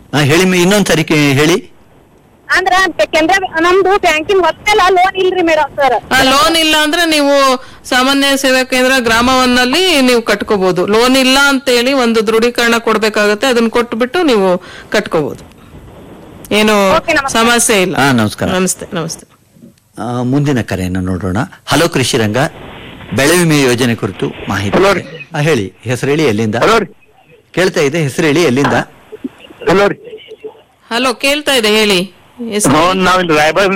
ಹಾ ಹೇಳಿ ಮಿ- ಇನ್ನೊಂದ್ಸರಿ ಕೇ- ಹೇಳಿ ಅಂದ್ರ ಕೆನರಾ ನಮ್ದು ಬ್ಯಾಂಕಿನ ಹೊತ್ತೆಲ್ಲ ಲೋನ್ ಇಲ್ರಿ ಮೇಡಮ್ ಸರ್ ಲೋನ್ ಇಲ್ಲ ಅಂದ್ರೆ ನೀವು ಸಾಮಾನ್ಯ ಸೇವಾ ಕೇಂದ್ರ ಗ್ರಾಮವನ್ನಲ್ಲಿ ನೀವು ಕಟ್ಕೋಬಹುದು ಲೋನ್ ಇಲ್ಲ ಅಂತೇಳಿ ಒಂದು ದೃಢೀಕರಣ ಕೊಡ್ಬೇಕಾಗತ್ತೆ ಅದನ್ನ ಕೊಟ್ಬಿಟ್ಟು ನೀವು ಕಟ್ಕೋಬಹುದು ಏನು Okay, ನಮಸ್ಕಾರ. ಸಮಸ್ಯೆ ಇಲ್ಲ ಹಾ, ನಮಸ್ಕಾರ. ನಮಸ್ತೆ ನಮಸ್ತೆ ಆ, ಮುಂದಿನ ಕರೆಯನ್ನು ನೋಡೋಣ ಹಲೋ ಕೃಷಿ ರಂಗ ಬೆಳೆ ವಿಮೆ ಯೋಜನೆ ಕುರಿತು ಮಾಹಿತಿ ಹಲೋ ರೀ. ಆ, ಹೇಳಿ ಹೆಸರು ಹೇಳಿ ಎಲ್ಲಿಂದ ಹಲೋ ರೀ ಕೇಳ್ತಾ ಇದೆ ಹೆಸರು ಹೇಳಿ ಎಲ್ಲಿಂದ ಹಲೋ ರೀ ಹಲೋ ಕೇಳ್ತಾ ಇದೆ ಹೇಳಿ ಹೆಸ್ರು? ನಾವು ನಾವಿಲ್ಲಿ ರಾಯಬಾಗ್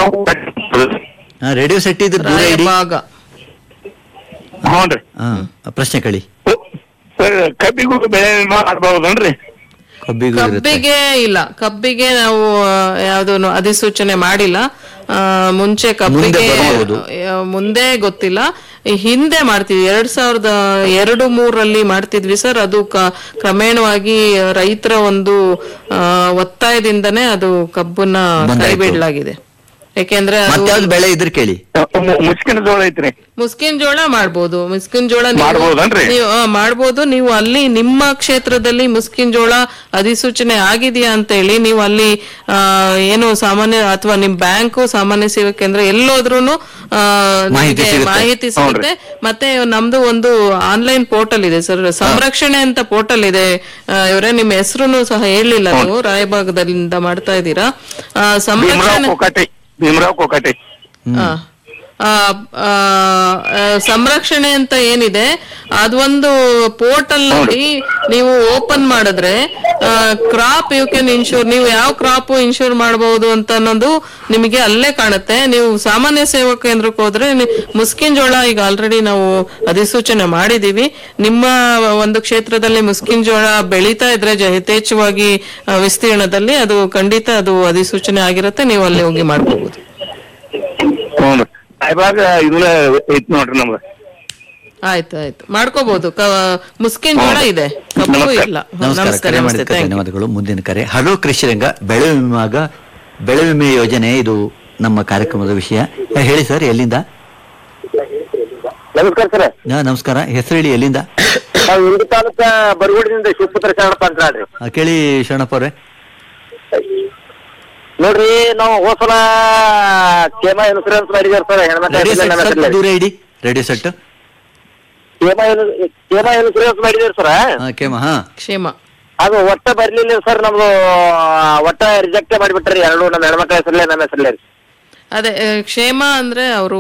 ಆ, ರೇಡಿಯೋ ಸೆಟ್ ಇದ್ರೆ ದೂರ ಇಡಿ ರಾಯಬಾಗ ಹ್ಞೂ ರೀ ಹಾ ಪ್ರಶ್ನೆ ಕೇಳಿ ಸರ್ ಕಬ್ಬಿಗೂ ಬೆಳೆ ವಿಮಾ ಮಾಡ್ಬಹುದನ್ರಿ ಕಬ್ಬಿಗೂ ಇರುತ್ತೆ ಕಬ್ಬಿಗೆ ಇಲ್ಲ ಕಬ್ಬಿಗೆ ನಾವು ಯಾವ್ದು ಅಧಿಸೂಚನೆ ಮಾಡಿಲ್ಲ ಆ, ಮುಂಚೆ ಕಬ್ಬಿಗೆ ಬರ್ಬೋದು. ಆ, ಮುಂದೆ ಗೊತ್ತಿಲ್ಲ ಈ ಹಿಂದೆ ಮಾಡ್ತಿದ್ವಿ ಎರಡ್ ಸಾವಿರದ ಎರಡು ಮೂರರಲ್ಲಿ ಮಾಡ್ತಿದ್ವಿ ಸರ್ ಅದು ಕ- ಕ್ರಮೇಣವಾಗಿ ರೈತರ ಒಂದು ಆ, ಒತ್ತಾಯದಿಂದನೇ ಅದು ಕಬ್ಬನ್ನ ಬಂದಾಯ್ತು. ಕೈ ಬಿಡಲಾಗಿದೆ ಯಾಕೆಂದ್ರೆ ಅದು ಮತ್ಯಾವ್ದು ಬೆಳೆ ಇದ್ರೆ ಕೇಳಿ ಮು- ಮುಸ್ಕಿನ ಜೋಳ ಐತ್ರಿ ಮುಸ್ಕಿನ್ ಜೋಳ ಮಾಡ್ಬೋದು ಮುಸ್ಕಿನ್ ಜೋಳ ನೀವು- ಮಾಡ್ಬೋದನ್ರಿ? ನೀವು ಆ, ಮಾಡ್ಬೋದು ನೀವು ಅಲ್ಲಿ ನಿಮ್ಮ ಕ್ಷೇತ್ರದಲ್ಲಿ ಮುಸ್ಕಿನ್ ಜೋಳ ಅಧಿಸೂಚನೆ ಆಗಿದೆಯಾ ಅಂತ ಹೇಳಿ ನೀವು ಅಲ್ಲಿ ಆ, ಏನು ಸಾಮಾನ್ಯ ಅಥವಾ ನಿಮ್ ಬ್ಯಾಂಕು ಸಾಮಾನ್ಯ ಸೇವಾ ಕೇಂದ್ರ ಎಲ್ಲೋದ್ರೂನು ಆ, ಮಾಹಿತಿ ನಿಮ್ಗೆ ಸಿಗುತ್ತೆ. ಮಾಹಿತಿ ಸಿಗುತ್ತೆ ಮತ್ತೆ ನಮ್ದು ಒಂದು ಆನ್ಲೈನ್ ಪೋರ್ಟಲ್ ಇದೆ ಸರ್ ಸಂರಕ್ಷಣೆ ಅಂತ ಪೋರ್ಟಲ್ ಇದೆ ಆ, ಇವರೇ ನಿಮ್ಮ ಹೆಸರು ಸಹ ಹೇಳಿಲ್ಲ ನೀವು ರಾಯಭಾಗದಿಂದ ಮಾಡ್ತಾ ಇದ್ದೀರಾ ಆ, ಭೀಮರಾವ್ ಸಂರಕ್ಷಣೆ ಕೋಕಾಟೆ ಭೀಮರಾವ್ ಕೋಕಾಟೆ ಆ, ಆ, ಆ, ಆ, ಸಂರಕ್ಷಣೆ ಅಂತ ಏನಿದೆ ಅದೊಂದು ಪೋರ್ಟಲ್ ನಲ್ಲಿ ನೀವು ಓಪನ್ ಮಾಡಿದ್ರೆ ಕ್ರಾಪ್ ಯು ಕ್ಯಾನ್ ಇನ್ಶೂರ್ ನೀವು ಯಾವ ಕ್ರಾಪ್ ಇನ್ಶೂರ್ ಮಾಡಬಹುದು ಅಂತ ಅನ್ನೋದು ನಿಮಗೆ ಅಲ್ಲೇ ಕಾಣುತ್ತೆ ನೀವು ಸಾಮಾನ್ಯ ಸೇವಾ ಕೇಂದ್ರಕ್ಕೆ ಹೋದ್ರೆ ನಿ- ಮುಸ್ಕಿನ್ ಜೋಳ ಈಗ ಆಲ್ರೆಡಿ ನಾವು ಅಧಿಸೂಚನೆ ಮಾಡಿದೀವಿ ನಿಮ್ಮ ಒಂದು ಕ್ಷೇತ್ರದಲ್ಲಿ ಮುಸ್ಕಿನ್ ಜೋಳ ಬೆಳೀತಾ ಇದ್ರೆ ಜ- ಯಥೇಚ್ಛವಾಗಿ ಆ, ವಿಸ್ತೀರ್ಣದಲ್ಲಿ ಅದು ಖಂಡಿತ ಅದು ಅಧಿಸೂಚನೆ ಆಗಿರುತ್ತೆ ನೀವು ಅಲ್ಲಿ ಹೋಗಿ ಮಾಡ್ಕೋಬಹುದು ಹ್ಞೂ ರೀ ರಾಯಬಾಗ್ ಇದನ್ನ ಐತ್ ನೋಡ್ರಿ ನಮ್ದು ಆಯ್ತು ಆಯ್ತು ಮಾಡ್ಕೋಬಹುದು ಮುಸ್ಕಿನ್ ಜೋಳ ಇದೆ ಕಬ್ಬು ನಮಸ್ಕಾರ. ಇಲ್ಲ ನಮಸ್ಕಾರ ನಮಸ್ತೆ ಕರೆ ನಮಸ್ತೆ ಮಾಡಿದ್ದಕ್ಕೆ ಥ್ಯಾಂಕ್ ಯು ಧನ್ಯವಾದಗಳು ಮುಂದಿನ ಕರೆ ಹಲೋ ಕೃಷಿ ರಂಗ ಬೆಳೆ ವಿಮಾಗ ಬೆಳೆ ವಿಮೆ ಯೋಜನೆ ಇದು ನಮ್ಮ ಕಾರ್ಯಕ್ರಮದ ವಿಷಯ ಆ, ಹೇಳಿ ಸರ್ ಎಲ್ಲಿಂದ ನಮಸ್ಕಾರ ಸರ್ ಆ, ನಮಸ್ಕಾರ ಹೆಸರು ಹೇಳಿ ಎಲ್ಲಿಂದ ನಾವು ಇಂಡಿ ತಾಲೂಕ ಬರಗೂಡಿನಿಂದ ಶಿವಪುತ್ರ ಶರಣಪ್ಪ ಅಂತ ಹೇಳ್ರಿ ಆ, ಕೇಳಿ ಶರಣಪ್ಪ ಅವ್ರೆ ನೋಡ್ರಿ ನಾವು ಹೋಸಲ ಕ್ಷೇಮ ಇನ್ಸೂರೆನ್ಸ್ ಮಾಡಿದೇವ್ ಸರ್ ರೇಡಿಯೋ ಸೆಟ್ ಸ್ವಲ್ಪ ಹೆಣ್ಮಕ್ಳು ದೂರ ಇಡಿ ರೇಡಿಯೋ ಸೆಟ್ ಕ್ಷೇಮ ಇನ್- ಕ್ಷೇಮ ಇನ್ಸೂರೆನ್ಸ್ ಮಾಡಿದೇವ್ ಸರ್ ಕೇಮ ಹಾ ಕ್ಷೇಮ ಅದು ಒಟ್ಟ ಬರ್ಲಿಲ್ಲ ಸರ್ ನಮ್ದು ಒಟ್ಟ ರಿಜೆಕ್ಟ್ ಮಾಡಿಬಿಟ್ರಿ ಎರಡು ನಮ್ಮ ಹೆಣ್ಮಕ್ಳ ಹೆಸರಲ್ಲೇ ನಮ್ಮ ಹೆಸರಲ್ಲೇ ರೀ ಅದೇ ಆ, ಕ್ಷೇಮ ಅಂದ್ರೆ ಅವರು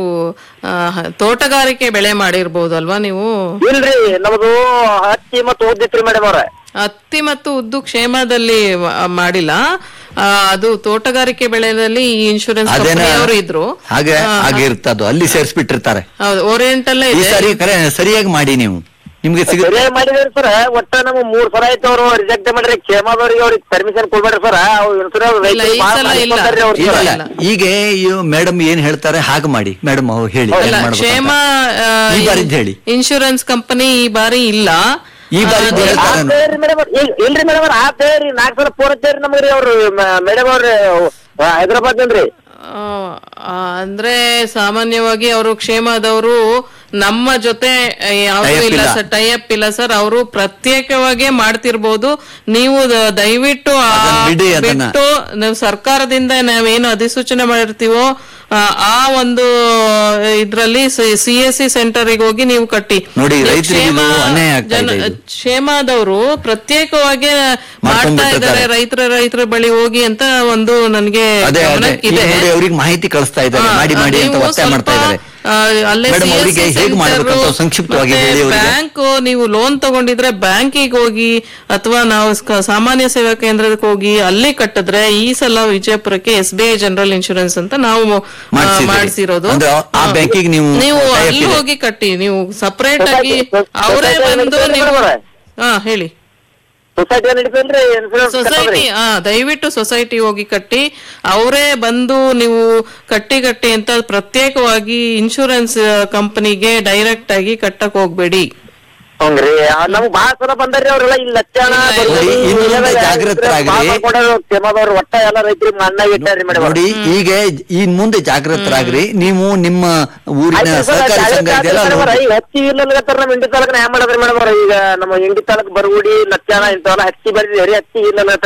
ತೋಟಗಾರಿಕೆ ಬೆಳೆ ಮಾಡಿರ್ಬೋದು ಅಲ್ವಾ ನೀವು ಇಲ್ರಿ ನಮ್ದು ಹತ್ತಿ ಮತ್ತು ಉದ್ದಿತ್ರಿ ಮೇಡಮ್ ಅವ್ರ ಹತ್ತಿ ಮತ್ತು ಉದ್ದು ಕ್ಷೇಮದಲ್ಲಿ ಮ- ಮಾಡಿಲ್ಲ ಆ, ಅದು ತೋಟಗಾರಿಕೆ ಬೆಳೆದಲ್ಲಿ ಈ ಇನ್ಶೂರೆನ್ಸ್ ಅದೇನ ಅವರು ಇದ್ರು ಹಾಗೆ ಆ, ಹಾಗೆ ಇರ್ತದು ಅಲ್ಲಿ ಸೇರಿಸ್ಬಿಟ್ಟಿರ್ತಾರೆ ಹೌದು ಓರಿಯೆಂಟಲ್ಲೇ ಈ ಇದೆ ಸಾರಿ ಕರೆ ಸರಿಯಾಗಿ ಮಾಡಿ ನೀವು ನಿಮ್ಗೆ ಸಿಗುತ್ತೆ ಸರಿಯಾಗಿ ಮಾಡಿದೇವ್ರಿ ಸರ್ ಒಟ್ಟ ನಮ್ಗೆ ಮೂರ್ ಸಲ ಆಯ್ತು ಅವ್ರು ರಿಜೆಕ್ಟ್ ಮಾಡ್ರಿ ಕ್ಷೇಮದವ್ರಿಗೆ ಅವ್ರಿಗೆ ಪರ್ಮಿಷನ್ ಕೊಡ್ಬೇಡ್ರಿ ಸರ್ ಅವ್ರು ಇನ್ಸೂರೆನ್ಸ್ ಇಲ್ಲ, ಈ ಸಲ ಇಲ್ಲ. ಅವ್ರು ಇಲ್ಲ ಇಲ್ಲ. ಇಲ್ಲ ಈಗ ಮೇಡಮ್ ಏನ್ ಹೇಳ್ತಾರೆ ಹಾಗೆ ಮಾಡಿ ಮೇಡಮ್ ಅವ್ರು ಹೇಳಿ ಏನ್ ಅಲ್ಲ ಮಾಡ್ಬೇಕು ಕ್ಷೇಮ ಅಂತ. ಈ ಬಾರಿದ್ ಹೇಳಿ ಇನ್ಶೂರೆನ್ಸ್ ಕಂಪನಿ ಈ ಬಾರಿ ಇಲ್ಲ ಈ ಬಾರಿ ಆ, ಹೇಳ್ತಾರೆ ಮೇಡಮ್ ಇಲ್ರಿ ಮೇಡಮ್ ಅವ್ರ ಆ ಬೇರಿ ನಾಲ್ಕು ಸಲ ಫೋನ್ ಹಚ್ಚೇರಿ ನಮ್ಗ್ರಿ ಅವ್ರು ಮೇಡಮ್ ಅವ್ರ ಹೈದರಾಬಾದ್ ನಿಂದ್ರಿ ಆ, ಆ, ಅಂದ್ರೆ ಸಾಮಾನ್ಯವಾಗಿ ಅವರು ಕ್ಷೇಮದವರು ನಮ್ಮ ಜೊತೆ ಯಾವ್ದು Tie up ಇಲ್ಲ ಇಲ್ಲ. ಸರ್ ಟೈಅಪ್ ಇಲ್ಲ ಸರ್ ಅವರು ಪ್ರತ್ಯೇಕವಾಗೇ ಮಾಡ್ತಿರ್ಬೋದು ನೀವು ದ- ದಯವಿಟ್ಟು ಆ ಅದನ್ನ ಬಿಡಿ ಅದನ್ನ. ಬಿಟ್ಟು ನಾವು ಸರ್ಕಾರದಿಂದ ನಾವೇನು ಅಧಿಸೂಚನೆ ಮಾಡಿರ್ತೀವೋ ಆ, ಆ ಒಂದು ಇದ್ರಲ್ಲಿ ಸಿ ಎಸ್ ಸಿ ಸೆಂಟರ್ಗೆ ಹೋಗಿ ನೀವು ಕಟ್ಟಿ ನೋಡಿ, ನೀವು ರೈತರಿಗೆ ಇದು ಕ್ಷೇಮ ಅನ್ಯಾಯ ಆಗ್ತಾ ಇದೆ ಜನ- ಇದು. ಕ್ಷೇಮದವರು ಪ್ರತ್ಯೇಕವಾಗಿ ಮಾಡ್ತಾ ಇದ್ದಾರೆ ಮಾಡ್ಕೊಂಡ್ಬಿಟ್ಟಿರ್ತಾರೆ. ರೈತರ ರೈತರ ಬಳಿ ಹೋಗಿ ಅಂತ ಒಂದು ನನಗೆ ಅದೇ ಅದೇ ಗಮನಕ್ಕಿದೆ. ಈಗ ನೋಡಿ ಅವ್ರಿಗೆ ಮಾಹಿತಿ ಕಳಿಸ್ತಾ ಇದ್ದಾರೆ ಹಾ, ಮಾಡಿ ಮಾಡಿ ಅಂತ ನೀವು ಒತ್ತಾಯ ಮಾಡ್ತಾ ಸ್ವಲ್ಪ, ಇದ್ದಾರೆ ಆ, ಅಲ್ಲೇ ಮೇಡಮ್ CSC ಅವರಿಗೆ ಹೇಗೆ ಸೆಂಟರು, ಮಾಡ್ಬೇಕಂತ ಸಂಕ್ಷಿಪ್ತವಾಗಿ ಮತ್ತೆ ಹೇಳಿ ಅವರಿಗೆ ಬ್ಯಾಂಕ್ ನೀವು ಲೋನ್ ತಗೊಂಡಿದ್ರೆ ಬ್ಯಾಂಕಿಗೆ ಹೋಗಿ ಅಥವಾ ನಾವು ಸ್ಕ- ಸಾಮಾನ್ಯ ಸೇವಾ ಕೇಂದ್ರಕ್ಕೆ ಹೋಗಿ ಅಲ್ಲಿ ಕಟ್ಟಿದ್ರೆ ಈ ಸಲ ವಿಜಯಪುರಕ್ಕೆ S B I general insurance ಅಂತ ನಾವು ಮಾಡ್ಸಿದ್ದೀರಿ. ಮಾಡಿಸಿರೋದು ಅಂದ್ರೆ ಆ- ಆ ಬ್ಯಾಂಕಿಗೆ ನೀವು ನೀವು tie up ಅಲ್ಲಿ ಇದೆ. ಹೋಗಿ ಕಟ್ಟಿ ನೀವು ಸಪರೇಟ್ ಆಗಿ ಸೊಸೈಟಿ- ಅವರೇ ಸೊಸೈಟಿ ಬಂದು ನಡೀತದೆ ನೀವು ಮೇಡಮ್ ಅವ್ರೆ? ಹಾ ಹೇಳಿ ಸೊಸೈಟಿ ನಡೀತಲ್ರಿ ಇನ್ಸೂರೆನ್ಸ್ ಸೊಸೈಟಿ ಹಾ ದಯವಿಟ್ಟು ಸೊಸೈಟಿ ಹೋಗಿ ಕಟ್ಟಿ ಅವರೇ ಬಂದು ನೀವು ಕಟ್ಟಿ ಕಟ್ಟಿ ಅಂತ ಪ್ರತ್ಯೇಕವಾಗಿ ಇನ್ಶೂರೆನ್ಸ್ ಕಂಪನಿಗೆ ಡೈರೆಕ್ಟ್ ಆಗಿ ಕಟ್ಟಕ್ ಹೋಗ್ಬೇಡಿ ಹಂಗ್ರಿ ನಮ್ಗ್ ಬಾಳ ಸಲ ಬಂದಾರ್ರಿ ಅವ್ರೆಲ್ಲ ಇಲ್ಲಿ ಲಕ್ಷಣ ನೋಡಿ, ಇನ್ನು ಜಾಗೃತರಾಗ್ರಿ. ಕ್ಷೇಮದವ್ರು ಒಟ್ಟ ಎಲ್ಲ ರೈತರಿಗೆ ಮಣ್ಣಾಗಿ ಇಟ್ಟಾರ್ರಿ ಮೇಡಮ್ ನೋಡಿ ಈಗ ಇನ್ ಮುಂದೆ ಜಾಗೃತರಾಗ್ರಿ ನೀವು ನಿಮ್ಮ ಊರಿನ ಸಹಕಾರಿ ಸಂಘ ಇದೆಯಲ್ಲ ಅಲ್ಲಿ ಹೋಗಿ. ಹತ್ತಿ ಇಲ್ಲಗತ್ತಾರ ನಮ್ಮ ಇಂಡಿ ತಾಲೂಕ್ನ ಹ್ಯಾಂಗ ಮಾಡದ್ರಿ ಮೇಡಮ್ ಈಗ ನಮ್ಮ ಇಂಡಿ ತಾಲೂಕ್ ಬರಗುಡಿ ಲಕ್ಷಣ ಇಂಥವೆಲ್ಲ ಹತ್ತಿ ಬೆಳೆದಿರಿ ಹತ್ತಿ ಇಲ್ಲ